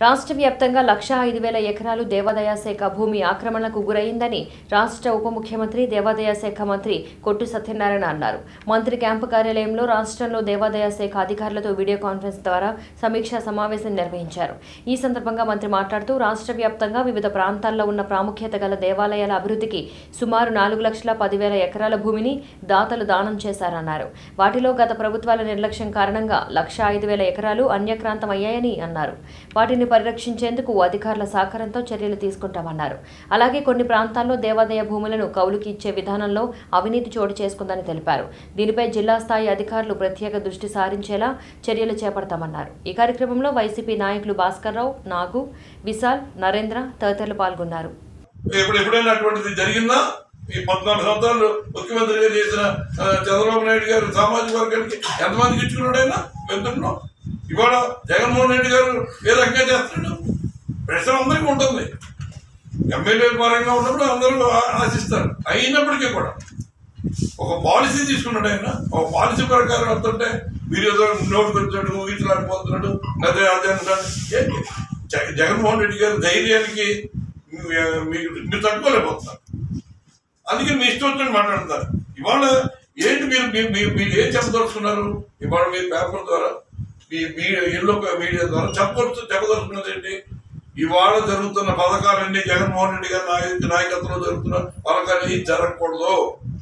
రాష్ట్ర వ్యాప్తంగా లక్షా ఐదు వేల ఎకరాలు దేవాదాయ శాఖ భూమి ఆక్రమణకు గురైందని రాష్ట్ర ఉప ముఖ్యమంత్రి దేవాదాయ శాఖ మంత్రి కొట్టు సత్యనారాయణ అన్నారు మంత్రి క్యాంపు కార్యాలయంలో రాష్ట్రంలో దేవాదాయ శాఖ అధికారులతో వీడియో కాన్ఫరెన్స్ ద్వారా సమీక్షా సమావేశం నిర్వహించారు ఈ సందర్భంగా మంత్రి మాట్లాడుతూ రాష్ట్ర వ్యాప్తంగా వివిధ ప్రాంతాల్లో ఉన్న ప్రాముఖ్యత గల దేవాలయాల అభివృద్ధికి సుమారు నాలుగు లక్షల పదివేల ఎకరాల భూమిని దాతలు దానం చేశారన్నారు వాటిలో గత ప్రభుత్వాల నిర్లక్ష్యం కారణంగా లక్ష ఐదు వేల ఎకరాలు అన్యక్రాంతం అయ్యాయని అన్నారు వాటిని పరిరక్షించేందుకు అధికారుల సహకారంతో చర్యలు తీసుకుంటామన్నారు అలాగే కొన్ని ప్రాంతాల్లో దేవాదాయ భూములను కౌలుకి ఇచ్చే విధానంలో అవినీతి చోటు చేసుకుందని తెలిపారు దీనిపై జిల్లా స్థాయి అధికారులు ప్రత్యేక దృష్టి సారించేలా చర్యలు చేపడతామన్నారు ఈ కార్యక్రమంలో వైసీపీ నాయకులు భాస్కర్రావు నాగు విశాల్ నరేంద్ర తదితరులు పాల్గొన్నారు ఇప్పుడు ఎప్పుడైనా అటువంటిది జరిగిందా ఈ పద్నాలుగు సంవత్సరాలు ముఖ్యమంత్రిగా చేసిన ఆ, చంద్రబాబు నాయుడు గారు సామాజిక వర్గానికి ఎంతమందికి ఇచ్చుకున్నాడైనా వెళ్తున్నాం ఇవాళ జగన్మోహన్ రెడ్డి గారు ఏ రకంగా చేస్తున్నాడు ప్రశ్న అందరికీ ఉంటుంది ఎమ్మెల్యే పరంగా ఉన్నప్పుడు అందరూ ఆ- ఆశిస్తారు అయినప్పటికీ కూడా ఒక పాలసీ తీసుకున్నాడు ఆయన ఒక పాలసీ ప్రకారం వస్తుంటే మీరు ఏదో నోటు పెడుతున్నాడు ఊగిట్లాడిపోతున్నాడు అదే అదే అంటాడు ఏంటి జగ- జగన్మోహన్ రెడ్డి గారి ధైర్యానికి మీ- మీకు మీరు తట్టుకోలేకపోతున్నారు అందుకే మీ ఇష్టం వచ్చినట్టు మాట్లాడతారు ఇవాళ ఏంటి మీరు మీరు మీరు మీరు ఏం చెప్పదలుచుకున్నారు ఇవాళ మీ పేపర్ ద్వారా మీ మీడియా ఎల్లో మీడియా ద్వారా చెప్పదలుచు చెప్పదలుచుకున్నది ఏంటి ఇవాళ జరుగుతున్న పథకాలన్నీ జగన్మోహన్ రెడ్డి గారి నాయ నాయకత్వంలో జరుగుతున్న పథకాలు ఏం జరగకూడదు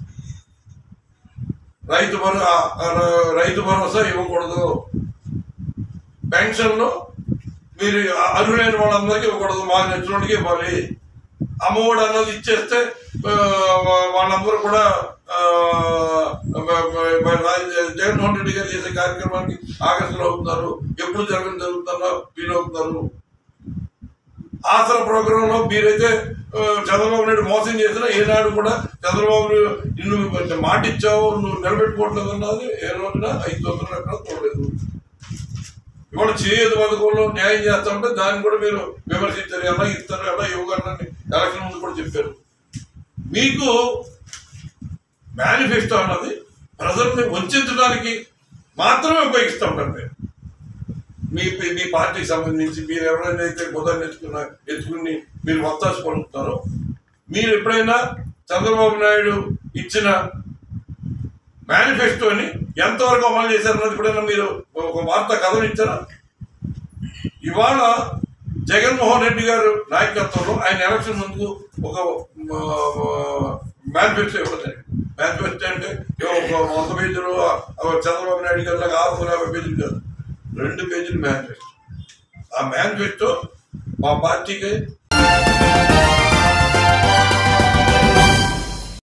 రైతు భరో ఆ, ఆ, రైతు భరోసా ఇవ్వకూడదు పెన్షన్లు మీరు అర్హులైన వాళ్ళందరికీ ఇవ్వకూడదు మాకు నచ్చిన వాళ్ళకి ఇవ్వాలి అమ్మఒడి అన్నది ఇచ్చేస్తే ఆ, వాళ్ళందరూ కూడా ఆ, మ- మ- మ- రాజ- జగన్మోహన్ రెడ్డి గారు చేసే కార్యక్రమానికి ఆకర్షణ అవుతున్నారు ఎప్పుడు జరగని జరుగుతుందో ఫీల్ అవుతున్నారు ఆసరా ప్రోగ్రామ్ లో మీరైతే ఆ, చంద్రబాబు నాయుడు మోసం చేసినా ఏనాడు కూడా చంద్రబాబు నువ్వు మాట ఇచ్చావు నువ్వు నిలబెట్టుకోవట్లేదు అన్నది ఏ రోజున ఐదు వందలు ఎక్కడ చూడలేదు ఇవాళ చేయదు పథకంలో న్యాయం చేస్తా ఉంటే దాన్ని కూడా మీరు విమర్శించారు ఎలా ఇస్తారు ఎలా ఇవ్వగలరని ఎలక్షన్ ముందు కూడా చెప్పారు మీకు మేనిఫెస్టో అన్నది ప్రజల్ని వంచడానికి మాత్రమే ఉపయోగిస్తూ ఉంటారు మీరు మీ మీ పార్టీకి సంబంధించి మీరు ఎవరైనా అయితే బుధాన్ని ఎత్తుకున్న ఎత్తుకుని మీరు వత్తాసు పలుకుతారో మీరు ఎప్పుడైనా చంద్రబాబు నాయుడు ఇచ్చిన మేనిఫెస్టోని ఎంతవరకు అమలు చేశారన్నది ఎప్పుడైనా మీరు ఒక వార్త కథను ఇచ్చారా ఇవాళ జగన్మోహన్ రెడ్డి గారు నాయకత్వంలో ఆయన ఎలక్షన్ ముందుకు ఒక మేనిఫెస్టో ఇవ్వడం జరిగింది మేనిఫెస్టో అంటే ఏవో ఒక వంద పేజీలు ఆ, చంద్రబాబు నాయుడు గారు లాగా ఆరు వందల యాభై పేజీలు కాదు రెండు పేజీలు మేనిఫెస్టో ఆ మేనిఫెస్టో మా పార్టీకి